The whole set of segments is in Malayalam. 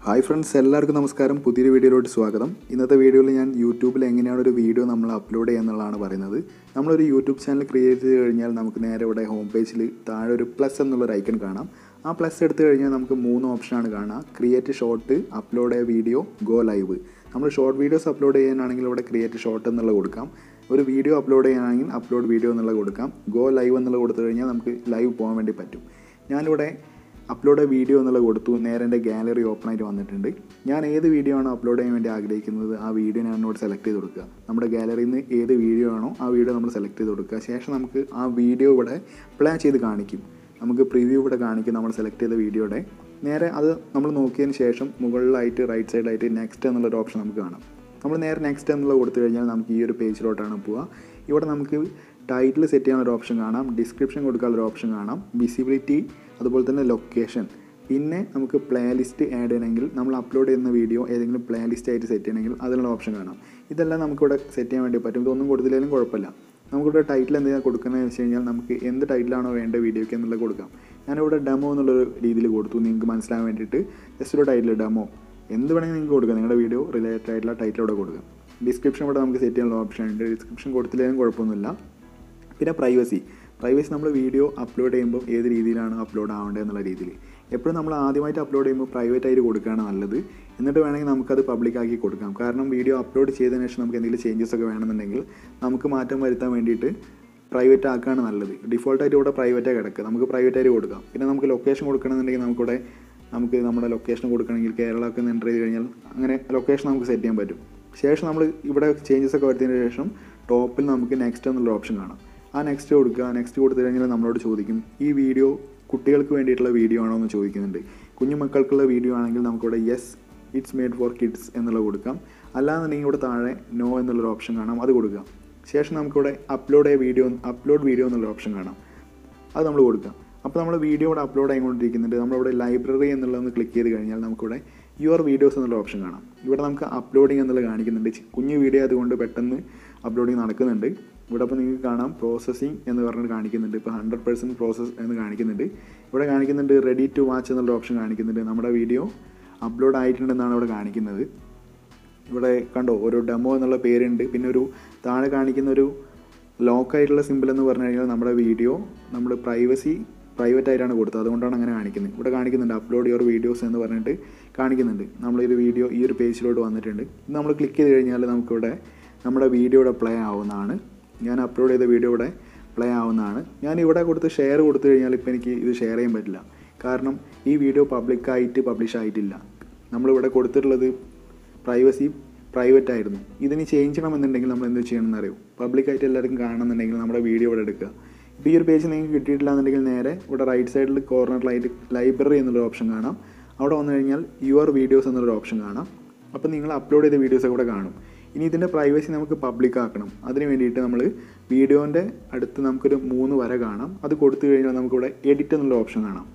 ഹായ് ഫ്രണ്ട്സ് എല്ലാവർക്കും നമസ്കാരം പുതിയൊരു വീഡിയോയിലോട്ട് സ്വാഗതം ഇന്നത്തെ വീഡിയോയിൽ ഞാൻ യൂട്യൂബിൽ എങ്ങനെയാണ് ഒരു വീഡിയോ നമ്മൾ അപ്ലോഡ് ചെയ്യുക എന്നുള്ളതാണ് പറയുന്നത് നമ്മളൊരു യൂട്യൂബ് ചാനൽ ക്രിയേറ്റ് ചെയ്ത് കഴിഞ്ഞാൽ നമുക്ക് നേരെ ഇവിടെ ഹോം പേജിൽ താഴെ ഒരു പ്ലസ് എന്നുള്ളൊരു ഐക്കൺ കാണാം ആ പ്ലസ് എടുത്തു കഴിഞ്ഞാൽ നമുക്ക് മൂന്ന് ഓപ്ഷനാണ് കാണുക create short upload a video go live നമ്മൾ ഷോർട്ട് വീഡിയോസ് അപ്ലോഡ് ചെയ്യാനാണെങ്കിൽ ഇവിടെ ക്രിയേറ്റ് ഷോർട്ട് എന്നുള്ളത് കൊടുക്കാം ഒരു വീഡിയോ അപ്ലോഡ് ചെയ്യാനാണെങ്കിൽ അപ്ലോഡ് വീഡിയോ എന്നുള്ളത് കൊടുക്കാം ഗോ ലൈവ് എന്നുള്ളത് കൊടുത്തു കഴിഞ്ഞാൽ നമുക്ക് ലൈവ് പോകാൻ വേണ്ടി പറ്റും ഞാനിവിടെ അപ്ലോഡ് വീഡിയോ എന്നുള്ളത് കൊടുത്തു നേരെ എൻ്റെ ഗാലറി ഓപ്പൺ ആയിട്ട് വന്നിട്ടുണ്ട് ഞാൻ ഏത് വീഡിയോ ആണോ അപ്ലോഡ് ചെയ്യാൻ വേണ്ടി ആഗ്രഹിക്കുന്നത് ആ വീഡിയോ ഞാൻ ഇവിടെ സെലക്ട് ചെയ്ത് കൊടുക്കുക നമ്മുടെ ഗാലറിയിൽ നിന്ന് ഏത് വീഡിയോ ആണോ ആ വീഡിയോ നമ്മൾ സെലക്ട് ചെയ്ത് കൊടുക്കുക ശേഷം നമുക്ക് ആ വീഡിയോ ഇവിടെ പ്ലേ ചെയ്ത് കാണിക്കും നമുക്ക് പ്രിവ്യൂ ഇവിടെ കാണിക്കും നമ്മൾ സെലക്ട് ചെയ്ത വീഡിയോയുടെ നേരെ അത് നമ്മൾ നോക്കിയതിന് ശേഷം മുകളിലായിട്ട് റൈറ്റ് സൈഡിലായിട്ട് നെക്സ്റ്റ് എന്നുള്ളൊരു ഓപ്ഷൻ നമുക്ക് കാണാം നമ്മൾ നേരെ നെക്സ്റ്റ് എന്നുള്ളത് കൊടുത്തു കഴിഞ്ഞാൽ നമുക്ക് ഈ ഒരു പേജിലോട്ടാണ് പോവുക ഇവിടെ നമുക്ക് ടൈറ്റിൽ സെറ്റ് ചെയ്യാൻ ഒരു ഓപ്ഷൻ കാണാം ഡിസ്ക്രിപ്ഷൻ കൊടുക്കാനുള്ള ഒരു ഓപ്ഷൻ കാണാം വിസിബിലിറ്റി അതുപോലെ തന്നെ ലൊക്കേഷൻ പിന്നെ നമുക്ക് പ്ലേലിസ്റ്റ് ആഡ് ചെയ്യണമെങ്കിൽ നമ്മൾ അപ്ലോഡ് ചെയ്യുന്ന വീഡിയോ ഏതെങ്കിലും പ്ലേലിസ്റ്റ് ആയിട്ട് സെറ്റ് ചെയ്യണമെങ്കിൽ അതിനുള്ള ഓപ്ഷൻ കാണാം ഇതെല്ലാം നമുക്കിവിടെ സെറ്റ് ചെയ്യാൻ വേണ്ടി പറ്റും ഇതൊന്നും കൊടുത്തില്ലെങ്കിലും കുഴപ്പമില്ല നമുക്കിവിടെ ടൈറ്റിൽ എന്തെങ്കിലും കൊടുക്കുന്നതെന്ന് വെച്ച് കഴിഞ്ഞാൽ നമുക്ക് എന്ത് ടൈറ്റിലാണോ വേണ്ട വീഡിയോക്ക് എന്നുള്ളത് കൊടുക്കാം ഞാനിവിടെ ഡെമോ എന്നുള്ളൊരു രീതിയിൽ കൊടുത്തു നിങ്ങൾക്ക് മനസ്സിലാൻ വേണ്ടിയിട്ട് ജസ്റ്റ് ഒരു ടൈറ്റിൽ ഡെമോ എന്ത് വേണമെങ്കിൽ നിങ്ങൾക്ക് കൊടുക്കാം നിങ്ങളുടെ വീഡിയോ റിലേറ്റഡ് ആയിട്ടുള്ള ടൈറ്റിൽ ഇവിടെ കൊടുക്കാം ഡിസ്ക്രിപ്ഷൻ ഇവിടെ നമുക്ക് സെറ്റ് ചെയ്യാനുള്ള ഓപ്ഷൻ ഉണ്ട് ഡിസ്ക്രിപ്ഷൻ കൊടുത്തില്ലെങ്കിലും കുഴപ്പമൊന്നുമില്ല പിന്നെ പ്രൈവസി പ്രൈവസി നമ്മൾ വീഡിയോ അപ്ലോഡ് ചെയ്യുമ്പോൾ ഏത് രീതിയിലാണ് അപ്ലോഡ് ആവേണ്ടത് എന്നുള്ള രീതിയിൽ എപ്പോഴും നമ്മൾ ആദ്യമായിട്ട് അപ്ലോഡ് ചെയ്യുമ്പോൾ പ്രൈവറ്റ് ആയിട്ട് കൊടുക്കുകയാണ് നല്ലത് എന്നിട്ട് വേണമെങ്കിൽ നമുക്കത് പബ്ലിക് ആക്കി കൊടുക്കാം കാരണം വീഡിയോ അപ്ലോഡ് ചെയ്തതിന് ശേഷം നമുക്ക് എന്തെങ്കിലും ചേഞ്ചസ് ഒക്കെ വേണമെന്നുണ്ടെങ്കിൽ നമുക്ക് മാറ്റം വരുത്താൻ വേണ്ടിയിട്ട് പ്രൈവറ്റ് ആക്കുകയാണ് നല്ലത് ഡിഫോൾട്ടായിട്ട് ഇവിടെ പ്രൈവറ്റായി കിടക്കുക നമുക്ക് പ്രൈവറ്റ് ആയിട്ട് കൊടുക്കാം പിന്നെ നമുക്ക് ലൊക്കേഷൻ കൊടുക്കണമെന്നുണ്ടെങ്കിൽ നമുക്കിവിടെ നമുക്ക് നമ്മുടെ ലൊക്കേഷൻ കൊടുക്കണമെങ്കിൽ കേരള ഒക്കെ എൻ്റർ ചെയ്ത് കഴിഞ്ഞാൽ അങ്ങനെ ലൊക്കേഷൻ നമുക്ക് സെറ്റ് ചെയ്യാൻ പറ്റും ശേഷം നമ്മൾ ഇവിടെ ചേഞ്ചസ് ഒക്കെ വരുത്തിയതിന് ശേഷം ടോപ്പിൽ നമുക്ക് നെക്സ്റ്റ് എന്നുള്ള ഓപ്ഷൻ കാണാം ആ നെക്സ്റ്റ് കൊടുക്കുക നെക്സ്റ്റ് കൊടുത്തു കഴിഞ്ഞാൽ നമ്മളോട് ചോദിക്കും ഈ വീഡിയോ കുട്ടികൾക്ക് വേണ്ടിയിട്ടുള്ള വീഡിയോ ആണോ എന്ന് ചോദിക്കുന്നുണ്ട് കുഞ്ഞു മക്കൾക്കുള്ള വീഡിയോ ആണെങ്കിൽ നമുക്കിവിടെ yes it's made for kids എന്നുള്ളത് കൊടുക്കാം അല്ലാന്നുണ്ടെങ്കിൽ ഇവിടെ താഴെ നോ എന്നുള്ളൊരു ഓപ്ഷൻ കാണാം അത് കൊടുക്കാം ശേഷം നമുക്കിവിടെ upload a video upload video എന്നുള്ള ഓപ്ഷൻ കാണാം അത് നമ്മൾ കൊടുക്കാം അപ്പോൾ നമ്മൾ വീഡിയോ ഇവിടെ അപ്ലോഡ് ആയിക്കൊണ്ടിരിക്കുന്നുണ്ട് നമ്മളിവിടെ ലൈബ്രറി എന്നുള്ളതൊന്ന് ക്ലിക്ക് ചെയ്ത് കഴിഞ്ഞാൽ നമുക്കിവിടെ യുവർ വീഡിയോസ് എന്നുള്ള ഓപ്ഷൻ കാണാം ഇവിടെ നമുക്ക് അപ്ലോഡിംഗ് എന്നുള്ളത് കാണിക്കുന്നുണ്ട് ചി- കുഞ്ഞു വീഡിയോ അതുകൊണ്ട് പെട്ടെന്ന് അപ്ലോഡിങ് നടക്കുന്നുണ്ട് ഇവിടെ അപ്പോൾ നിങ്ങൾക്ക് കാണാം പ്രോസസ്സിങ് എന്ന് പറഞ്ഞിട്ട് കാണിക്കുന്നുണ്ട് ഇപ്പോൾ ഹൺഡ്രഡ് പെർസെൻറ്റ് പ്രോസസ്സ് എന്ന് കാണിക്കുന്നുണ്ട് ഇവിടെ കാണിക്കുന്നുണ്ട് റെഡി ടു വാച്ച് എന്നുള്ള ഓപ്ഷൻ കാണിക്കുന്നുണ്ട് നമ്മുടെ വീഡിയോ അപ്ലോഡ് ആയിട്ടുണ്ടെന്നാണ് ഇവിടെ കാണിക്കുന്നത് ഇവിടെ കണ്ടോ ഒരു ഡെമോ എന്നുള്ള പേരുണ്ട് പിന്നെ ഒരു താഴെ കാണിക്കുന്ന ഒരു ലോക്കായിട്ടുള്ള സിമ്പിൾ എന്ന് പറഞ്ഞു കഴിഞ്ഞാൽ നമ്മുടെ വീഡിയോ നമ്മൾ പ്രൈവസി പ്രൈവറ്റ് ആയിട്ടാണ് കൊടുത്തത് അതുകൊണ്ടാണ് അങ്ങനെ കാണിക്കുന്നത് ഇവിടെ കാണിക്കുന്നുണ്ട് അപ്ലോഡ് യുവർ വീഡിയോസ് എന്ന് പറഞ്ഞിട്ട് കാണിക്കുന്നുണ്ട് നമ്മളൊരു വീഡിയോ ഈ ഒരു പേജിലോട്ട് വന്നിട്ടുണ്ട് ഇത് നമ്മൾ ക്ലിക്ക് ചെയ്ത് കഴിഞ്ഞാൽ നമുക്കിവിടെ നമ്മുടെ വീഡിയോ ഇവിടെ പ്ലേ ആവുന്നതാണ് ഞാൻ അപ്ലോഡ് ചെയ്ത വീഡിയോ ഇവിടെ പ്ലേ ആവുന്നതാണ് ഞാൻ ഇവിടെ കൊടുത്ത് ഷെയർ കൊടുത്തു കഴിഞ്ഞാൽ ഇപ്പോൾ എനിക്ക് ഇത് ഷെയർ ചെയ്യാൻ പറ്റില്ല കാരണം ഈ വീഡിയോ പബ്ലിക്കായിട്ട് പബ്ലിഷ് ആയിട്ടില്ല നമ്മളിവിടെ കൊടുത്തിട്ടുള്ളത് പ്രൈവസി പ്രൈവറ്റ് ആയിരുന്നു ഇതിന് ചേഞ്ച് ചെയ്യണമെന്നുണ്ടെങ്കിൽ നമ്മൾ എന്ത് ചെയ്യണമെന്ന് അറിയോ പബ്ലിക്കായിട്ട് എല്ലാവർക്കും കാണണമെന്നുണ്ടെങ്കിൽ നമ്മുടെ വീഡിയോ ഇവിടെ എടുക്കുക ഇപ്പോൾ ഈ ഒരു പേജ് നിങ്ങൾക്ക് കിട്ടിയിട്ടില്ല എന്നുണ്ടെങ്കിൽ നേരെ ഇവിടെ റൈറ്റ് സൈഡിൽ കോർണറിലായിട്ട് ലൈബ്രറി എന്നുള്ളൊരു ഓപ്ഷൻ കാണാം അവിടെ വന്നു കഴിഞ്ഞാൽ യുവർ വീഡിയോസ് എന്നുള്ളൊരു ഓപ്ഷൻ കാണാം അപ്പോൾ നിങ്ങൾ അപ്ലോഡ് ചെയ്ത വീഡിയോസ് കൂടെ കാണും ഇനി ഇതിൻ്റെ പ്രൈവസി നമുക്ക് പബ്ലിക് ആക്കണം അതിന് വേണ്ടിയിട്ട് നമ്മൾ വീഡിയോൻ്റെ അടുത്ത് നമുക്കൊരു മൂന്ന് വര കാണാം അത് കൊടുത്തു കഴിഞ്ഞാൽ നമുക്കിവിടെ എഡിറ്റ് എന്നുള്ള ഓപ്ഷൻ കാണാം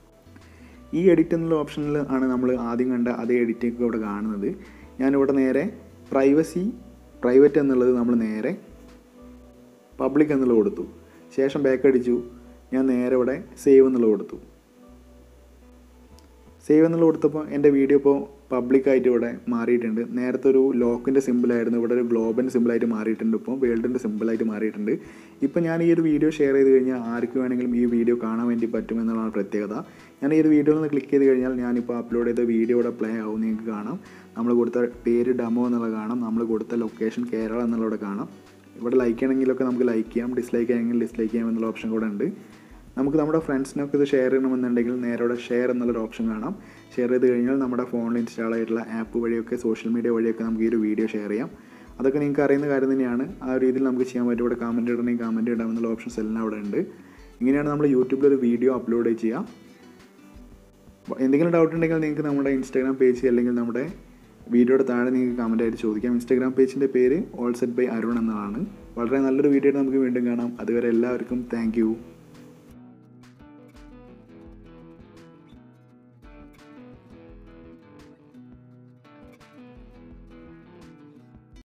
ഈ എഡിറ്റ് എന്നുള്ള ഓപ്ഷനിൽ ആണ് നമ്മൾ ആദ്യം കണ്ട അതേ എഡിറ്റിംഗ് ഇവിടെ കാണുന്നത് ഞാനിവിടെ നേരെ പ്രൈവസി പ്രൈവറ്റ് എന്നുള്ളത് നമ്മൾ നേരെ പബ്ലിക് എന്നുള്ളത് കൊടുത്തു ശേഷം ബാക്ക് അടിച്ചു ഞാൻ നേരെ ഇവിടെ സേവ് എന്നുള്ളത് കൊടുത്തു സേവ് എന്നുള്ളത് കൊടുത്തപ്പോൾ എൻ്റെ വീഡിയോ ഇപ്പോൾ പബ്ലിക്കായിട്ട് ഇവിടെ മാറിയിട്ടുണ്ട് നേരത്തെ ഒരു ലോക്കിൻ്റെ സിമ്പിളായിരുന്നു ഇവിടെ ഒരു ഗ്ലോബിൻ്റെ സിമ്പിളായിട്ട് മാറിയിട്ടുണ്ട് ഇപ്പോൾ വേൾഡിൻ്റെ സിമ്പിളായിട്ട് മാറിയിട്ടുണ്ട് ഇപ്പോൾ ഞാൻ ഈ ഒരു വീഡിയോ ഷെയർ ചെയ്ത് കഴിഞ്ഞാൽ ആർക്ക് വേണമെങ്കിലും ഈ വീഡിയോ കാണാൻ വേണ്ടി പറ്റുമെന്നുള്ളതാണ് പ്രത്യേകത ഞാൻ ഈ ഒരു വീഡിയോയിൽ നിന്ന് ക്ലിക്ക് ചെയ്ത് കഴിഞ്ഞാൽ ഞാനിപ്പോൾ അപ്ലോഡ് ചെയ്ത വീഡിയോ ഇവിടെ പ്ലേ ആവും നിങ്ങൾക്ക് കാണാം നമ്മൾ കൊടുത്ത പേര് ഡെമോ എന്നുള്ളത് കാണാം നമ്മൾ കൊടുത്ത ലൊക്കേഷൻ കേരള എന്നുള്ളത് കാണാം ഇവിടെ ലൈക്ക് ചെയ്യണമെങ്കിലൊക്കെ നമുക്ക് ലൈക്ക് ചെയ്യാം ഡിസ്ലൈക്ക് ചെയ്യണമെങ്കിൽ ഡിസ്ലൈക്ക് ചെയ്യാം എന്നുള്ള ഓപ്ഷൻ കൂടെ ഉണ്ട് നമുക്ക് നമ്മുടെ ഫ്രണ്ട്സിനൊക്കെ ഇത് ഷെയർ ചെയ്യണമെന്നുണ്ടെങ്കിൽ നേരെ ഇവിടെ ഷെയർ എന്നുള്ളൊരു ഓപ്ഷൻ കാണാം ഷെയർ ചെയ്ത് കഴിഞ്ഞാൽ നമ്മുടെ ഫോണിൽ ഇൻസ്റ്റാൾ ആയിട്ടുള്ള ആപ്പ് വഴിയൊക്കെ സോഷ്യൽ മീഡിയ വഴിയൊക്കെ നമുക്ക് ഈ ഒരു വീഡിയോ ഷെയർ ചെയ്യാം അതൊക്കെ നിങ്ങൾക്ക് അറിയുന്ന കാര്യം തന്നെയാണ് ആ ഒരു രീതിയിൽ നമുക്ക് ചെയ്യാൻ പറ്റും ഇവിടെ കമൻറ്റ് ഇടണമെങ്കിൽ കമൻറ്റ് ഇടാം എന്നുള്ള ഓപ്ഷൻസ് എല്ലാം അവിടെ ഉണ്ട് ഇങ്ങനെയാണ് നമ്മൾ യൂട്യൂബിൽ ഒരു വീഡിയോ അപ്ലോഡ് ചെയ്യുക അപ്പോൾ എന്തെങ്കിലും ഡൗട്ട് ഉണ്ടെങ്കിൽ നിങ്ങൾക്ക് നമ്മുടെ ഇൻസ്റ്റാഗ്രാം പേജ് അല്ലെങ്കിൽ നമ്മുടെ വീഡിയോയുടെ താഴെ നിങ്ങൾക്ക് കമൻ്റ് ആയിട്ട് ചോദിക്കാം ഇൻസ്റ്റാഗ്രാം പേജിൻ്റെ പേര് ഓൾ സെറ്റ് ബൈ അരുൺ എന്നതാണ് വളരെ നല്ലൊരു വീഡിയോ ആയിട്ട് നമുക്ക് വീണ്ടും കാണാം അതുവരെ എല്ലാവർക്കും താങ്ക്